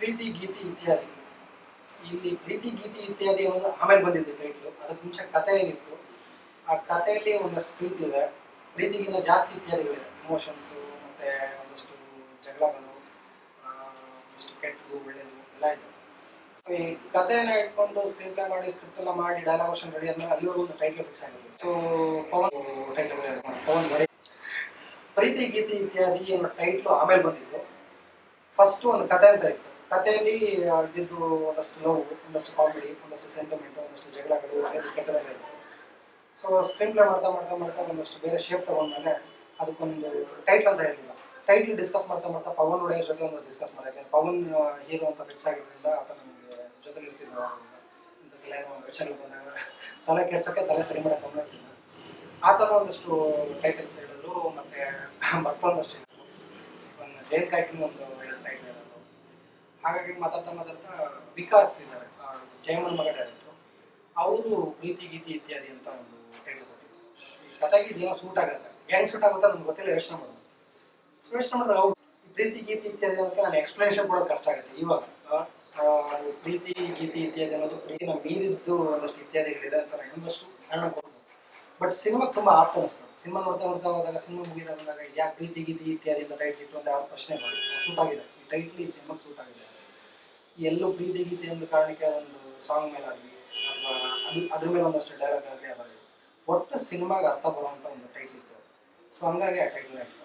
ಪ್ರೀತಿ ಗೀತಿ ಇತ್ಯಾದಿ ಇಲ್ಲಿ ಪ್ರೀತಿ ಗೀತಿ ಇತ್ಯಾದಿ ಅನ್ನೋದು ಆಮೇಲೆ ಬಂದಿದ್ದು ಟೈಟ್ಲು ಅದಕ್ಕೆ ಮುಂಚೆ ಕತೆ ಏನಿತ್ತು ಆ ಕಥೆಯಲ್ಲಿ ಒಂದಷ್ಟು ಪ್ರೀತಿ ಇದೆ ಪ್ರೀತಿಗಿಂತ ಜಾಸ್ತಿ ಇತ್ಯಾದಿಗಳಿದೆ ಇಮೋಷನ್ಸು ಮತ್ತು ಒಂದಷ್ಟು ಜಗಳಗಳು ಆ, ಒಂದಷ್ಟು ಕೆಟ್ಟದು ಒಳ್ಳೆಯದು ಎಲ್ಲ ಇದೆ ಸೊ ಈ ಕಥೆನ ಇಟ್ಕೊಂಡು ಸ್ಕ್ರೀನ್ ಪ್ಲೇ ಮಾಡಿ ಸ್ಕ್ರಿಪ್ಟ್ ಎಲ್ಲ ಮಾಡಿ ಡೈಲಾಗ್ ವರ್ಷನ್ ರೆಡಿ ಆದ್ಮೇಲೆ ಅಲ್ಲಿವರೆಗೂ ಒಂದು ಟೈಟ್ಲ್ ಫಿಕ್ಸ್ ಆಗಿದೆ ಸೊ ಪವನ್ ಟೈಟ್ಲ್ ಪವನ್ ಬಡಿ ಪ್ರೀತಿ ಗೀತಿ ಇತ್ಯಾದಿ ಅನ್ನೋ ಟೈಟ್ಲು ಆಮೇಲೆ ಬಂದಿದ್ದು ಫಸ್ಟ್ ಒಂದು ಕತೆ ಅಂತ ಇತ್ತು ಕಥೆಯಲ್ಲಿ ಆ, ಇದ್ದಿದ್ದು ಒಂದಷ್ಟು ಲವ್ ಒಂದಷ್ಟು ಕಾಮಿಡಿ ಒಂದಷ್ಟು ಸೆಂಟಿಮೆಂಟ್ ಒಂದಷ್ಟು ಜಗಳಗಳು ಒಳ್ಳೆಯದು ಕೆಟ್ಟದೆಲ್ಲ ಇತ್ತು ಸೊ ಸ್ಕ್ರೀನ್ ಪ್ಲೇ ಮಾಡ್ತಾ ಮಾಡ್ತಾ ಮಾಡ್ತಾ ಒಂದಷ್ಟು ಬೇರೆ ಶೇಪ್ ತಗೊಂಡ್ಮೇಲೆ ಅದಕ್ಕೊಂದು ಟೈಟ್ಲ್ ಅಂತ ಹೇಳಿಲ್ಲ ಟೈಟ್ಲ್ ಡಿಸ್ಕಸ್ ಮಾಡ್ತಾ ಮಾಡ್ತಾ ಪವನ್ ಒಡೆಯರ್ ಜೊತೆ ಒಂದಷ್ಟು ಡಿಸ್ಕಸ್ ಮಾಡಿದೆ ಯಾಕಂದ್ರೆ ಪವನ್ ಹೀರೋ ಅಂತ ಫಿಕ್ಸ್ ಆಗಿದ್ದರಿಂದ ಆತ ನಮಗೆ ಜೊತೆಲಿ ಇರ್ತಿದ್ದ ಅವಾಗಿಂದ. ಇಂಥದ್ದೆಲ್ಲ ಏನೋ ಯೋಚನೆಗಳು ಬಂದಾಗ ತಲೆ ಕೆಡ್ಸೋಕ್ಕೆ ತಲೆ ಸರಿ ಮಾಡಕ್ಕೆ ಬಂದಿರ್ತಿದ್ದ ಆತನ ಒಂದಷ್ಟು ಟೈಟಲ್ಸ್ ಹೇಳಿದ್ರು ಮತ್ತೆ ಮತ್ತೊಂದಷ್ಟು ಹೇಳಿದ್ರು ಒಂದು ಜೈನ್ ಕಾಯ್ಕಿನ ಒಂದು ಎರಡು ಟೈಟಲ್ ಹೇಳಿದ್ರು ಹಾಗಾಗಿ ಮಾತಾಡ್ತಾ ಮಾತಾಡ್ತಾ ವಿಕಾಸ್ ಇದ್ದಾರೆ ಆ, ಜಯಮನ್ ಮಗ ಡೈರೆಕ್ಟ್ರು ಅವರು ಪ್ರೀತಿ ಗೀತಿ ಇತ್ಯಾದಿ ಅಂತ ಒಂದು ಟೈಟಲ್ ಕೊಟ್ಟಿದ್ರು ಈ ಕತೆಗೆ ಇದೇನೋ ಸೂಟ್ ಆಗುತ್ತೆ ಹೆಂಗ್ ಸೂಟ್ ಆಗುತ್ತೆ ನಮ್ಗೆ ಗೊತ್ತಿಲ್ಲ ಯೋಚನೆ ಮಾಡೋದು ಸೊ ಯೋಚನೆ ಮಾಡಿದ್ರೆ ಹೌದು ಈ ಪ್ರೀತಿ ಗೀತಿ ಇತ್ಯಾದಿ ಅನ್ನೋಕ್ಕೆ ನಾನು ಎಕ್ಸ್ಪ್ಲನೇಷನ್ ಕೊಡೋದು ಕಷ್ಟ ಆಗುತ್ತೆ ಇವಾಗ ಆ, ಆ, ಅದು ಪ್ರೀತಿ ಗೀತಿ ಇತ್ಯಾದಿ ಅನ್ನೋದು ಪ್ರೀತಿನ ಮೀರಿದ್ದು ಒಂದಷ್ಟು ಇತ್ಯಾದಿಗಳಿದೆ ಅಂತ ನಾನು ಇನ್ನೊಂದಷ್ಟು ಕಾರಣ ಕೊಡ್ಬೋದು ಬಟ್ ಸಿನಿಮಾ ತುಂಬ ಆಪ್ತ ಅನಿಸ್ತು ಸಿನಿಮಾ ನೋಡ್ತಾ ನೋಡ್ತಾ ಹೋದಾಗ ಸಿನಿಮಾ ಮುಗಿದ ಬಂದಾಗ ಯಾಕೆ ಪ್ರೀತಿ ಗೀತಿ ಇತ್ಯಾದಿ ಅಂತ ಟೈಟ್ಲ್ ಇಟ್ಟು ಅಂತ ಯಾವ್ದು ಪ್ರಶ್ನೆ ಮಾಡಿ ಸೂಟ್ ಆಗಿದೆ ಈ ಟೈಟ್ಲ್ ಈ ಸಿನಿಮಾಗೆ ಸೂಟ್ ಆಗಿದೆ ಎಲ್ಲೂ ಪ್ರೀತಿ ಗೀತೆ ಒಂದು ಕಾರಣಕ್ಕೆ ಅದೊಂದು ಸಾಂಗ್ ಮೇಲೆ ಆಗಲಿ ಅಥವಾ ಅದು ಅದ್ರ ಮೇಲೆ ಒಂದಷ್ಟು ಡೈಲಾಗ್ ಆಗಲಿ ಅದಾಗಲಿ ಒಟ್ಟು ಸಿನಿಮಾಗೆ ಅರ್ಥ ಬರುವಂಥ ಒಂದು ಟೈಟ್ಲ್ ಇತ್ತು ಸೊ ಹಂಗಾಗಿ ಆ ಟೈಟ್ಲ್